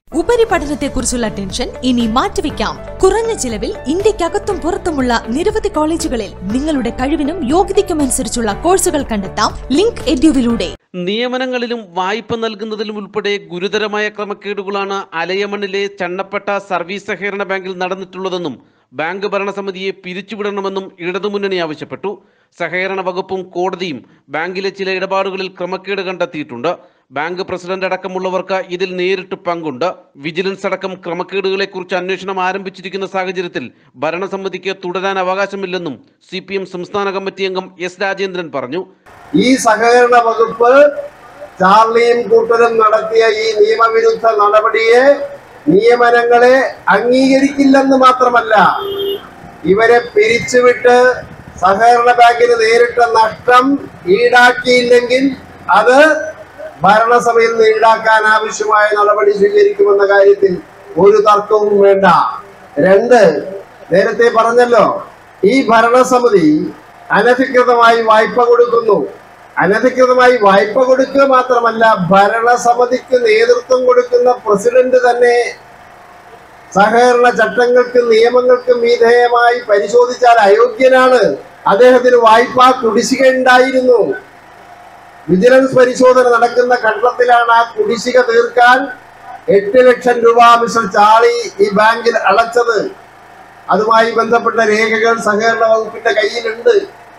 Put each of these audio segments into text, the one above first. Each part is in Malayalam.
ഉപരിപഠനത്തെക്കുറിച്ചുള്ള ടെൻഷൻ ഇനി മാറ്റിവെക്കാം കുറഞ്ഞ ചിലവിൽ ഇന്ത്യക്കകത്തും പുറത്തുമുള്ള നിരവധി കോളേജുകളിൽ നിങ്ങളുടെ കഴിവിനും യോഗ്യതയ്ക്കുമനുസരിച്ചുള്ള കോഴ്സുകൾ കണ്ടെത്താം ലിങ്ക് എഡ്യൂവിലൂടെ നിയമനങ്ങളിലും വായ്പ നൽകുന്നതിലും ഉൾപ്പെടെ ഗുരുതരമായ ക്രമക്കേടുകളാണ് അലയമണ്ണിലെ ചണ്ണപ്പെട്ട സർവീസ് സഹകരണ ബാങ്കിൽ നടന്നിട്ടുള്ളതെന്നും ബാങ്ക് ഭരണസമിതിയെ പിരിച്ചുവിടണമെന്നും ഇടതുമുന്നണി ആവശ്യപ്പെട്ടു സഹകരണ വകുപ്പും കോടതിയും ബാങ്കിലെ ചില ഇടപാടുകളിൽ ക്രമക്കേട് കണ്ടെത്തിയിട്ടുണ്ട് ബാങ്ക് പ്രസിഡന്റ് അടക്കമുള്ളവർക്ക് ഇതിൽ നേരിട്ട് പങ്കുണ്ട് വിജിലൻസ് അടക്കം ക്രമക്കേടുകളെക്കുറിച്ച് അന്വേഷണം ആരംഭിച്ചിരിക്കുന്ന സാഹചര്യത്തിൽ ഭരണസമിതിക്ക് തുടരാൻ അവകാശമില്ലെന്നും സി സംസ്ഥാന കമ്മിറ്റി അംഗം എസ് രാജേന്ദ്രൻ പറഞ്ഞു ഈ സഹകരണ വകുപ്പ് ചാർലിയും കൂട്ടരും നടത്തിയ ഈ നിയമവിരുദ്ധ നടപടിയെ നിയമനങ്ങളെ അംഗീകരിക്കില്ലെന്ന് മാത്രമല്ല ഇവരെ പിരിച്ചുവിട്ട് സഹകരണ ബാങ്കിന് നേരിട്ട നഷ്ടം ഈടാക്കിയില്ലെങ്കിൽ അത് ഭരണസഭയിൽ നിന്ന് ഈടാക്കാൻ ആവശ്യമായ നടപടി സ്വീകരിക്കുമെന്ന കാര്യത്തിൽ ഒരു തർക്കവും വേണ്ട രണ്ട് നേരത്തെ പറഞ്ഞല്ലോ ഈ ഭരണസമിതി അനധികൃതമായി വായ്പ കൊടുക്കുന്നു അനധികൃതമായി വായ്പ കൊടുക്കുക മാത്രമല്ല ഭരണസമിതിക്ക് നേതൃത്വം കൊടുക്കുന്ന പ്രസിഡന്റ് തന്നെ സഹകരണ ചട്ടങ്ങൾക്കും നിയമങ്ങൾക്കും വിധേയമായി പരിശോധിച്ചാൽ അയോഗ്യനാണ് അദ്ദേഹത്തിന് വായ്പ കുടിശ്ശിക ഉണ്ടായിരുന്നു വിജിലൻസ് പരിശോധന നടക്കുന്ന ഘട്ടത്തിലാണ് ആ കുടിശ്ശിക തീർക്കാൻ എട്ട് ലക്ഷം രൂപ മിസ്റ്റർ ചാളി ഈ ബാങ്കിൽ അടച്ചത് അതുമായി ബന്ധപ്പെട്ട രേഖകൾ സഹകരണ വകുപ്പിന്റെ കയ്യിലുണ്ട്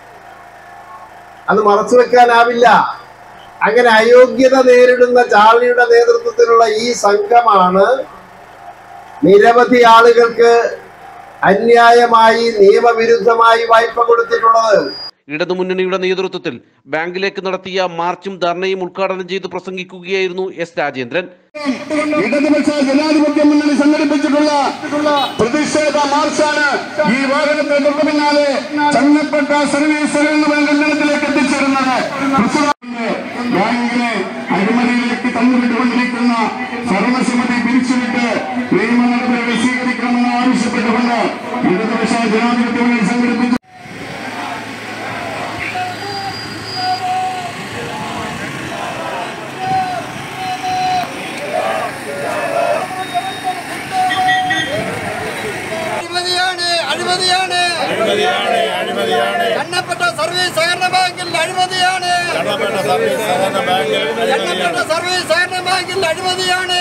അത് മറച്ചു വെക്കാനാവില്ല അങ്ങനെ അയോഗ്യത നേരിടുന്ന ചാളിയുടെ നേതൃത്വത്തിലുള്ള ഈ സംഘമാണ് നിരവധി ആളുകൾക്ക് അന്യായമായി നിയമവിരുദ്ധമായി വായ്പ കൊടുത്തിട്ടുള്ളത് ഇടതുമുന്നണിയുടെ നേതൃത്വത്തിൽ ബാങ്കിലേക്ക് നടത്തിയ മാർച്ചും ധർണയും ഉദ്ഘാടനം ചെയ്ത് പ്രസംഗിക്കുകയായിരുന്നു എസ് രാജേന്ദ്രൻ ഇടതുപക്ഷ ജനാധിപത്യ മുന്നണി സംഘടിപ്പിച്ചിട്ടുള്ള പ്രതിഷേധ മാർച്ചാണ് ഈ വാഹനത്തെ തൊട്ടു പിന്നാലെ ചങ്ങപ്പെട്ട സർവീസ് സഹകരണ ബാങ്ക് ഉന്നതത്തിലേക്ക് എത്തിച്ചേരുന്നത് പ്രസിഡന്റ് ബാങ്കിനെ അഴിമതിയിലേക്ക് തള്ളിവിട്ടുകൊണ്ടിരിക്കുന്ന ഭരണസമിതി പിരിച്ചുവിട്ട് നിയമ നടപടികൾ സ്വീകരിക്കണമെന്ന് ആവശ്യപ്പെട്ടുകൊണ്ട് ഇടതുപക്ഷ ജനാധിപത്യ മുന്നണി സംഘടിപ്പിച്ച അഴിമതിയാണ് അഴിമതിയാണ് കണ്ണപ്പെട്ട സർവീസ് സഹകരണ ബാങ്കിൽ അഴിമതിയാണ് കണ്ണപ്പെട്ട സർവീസ് സഹകരണ ബാങ്കിൽ അഴിമതിയാണ്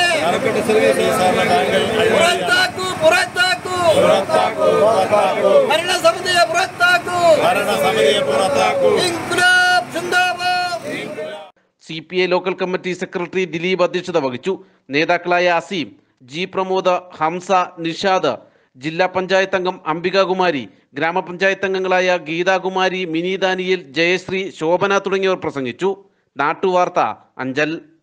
പുറത്താക്കൂ പുറത്താക്കൂ ഭരണസമിതിയെ പുറത്താക്കൂ ഇൻകുലാബ് സിന്ദാബാദ് C P I local committee secretary Dileep അധ്യക്ഷത വഹിച്ചു നേതാക്കളായ അസീം ജി പ്രമോദ് ഹംസ നിഷാദ് ജില്ലാ പഞ്ചായത്ത് അംഗം അംബികാകുമാരി ഗ്രാമപഞ്ചായത്ത് അംഗങ്ങളായ ഗീതാകുമാരി മിനി ദാനിയേൽ ജയശ്രീ ശോഭന തുടങ്ങിയവർ പ്രസംഗിച്ചു നാട്ടുവാർത്ത അഞ്ചൽ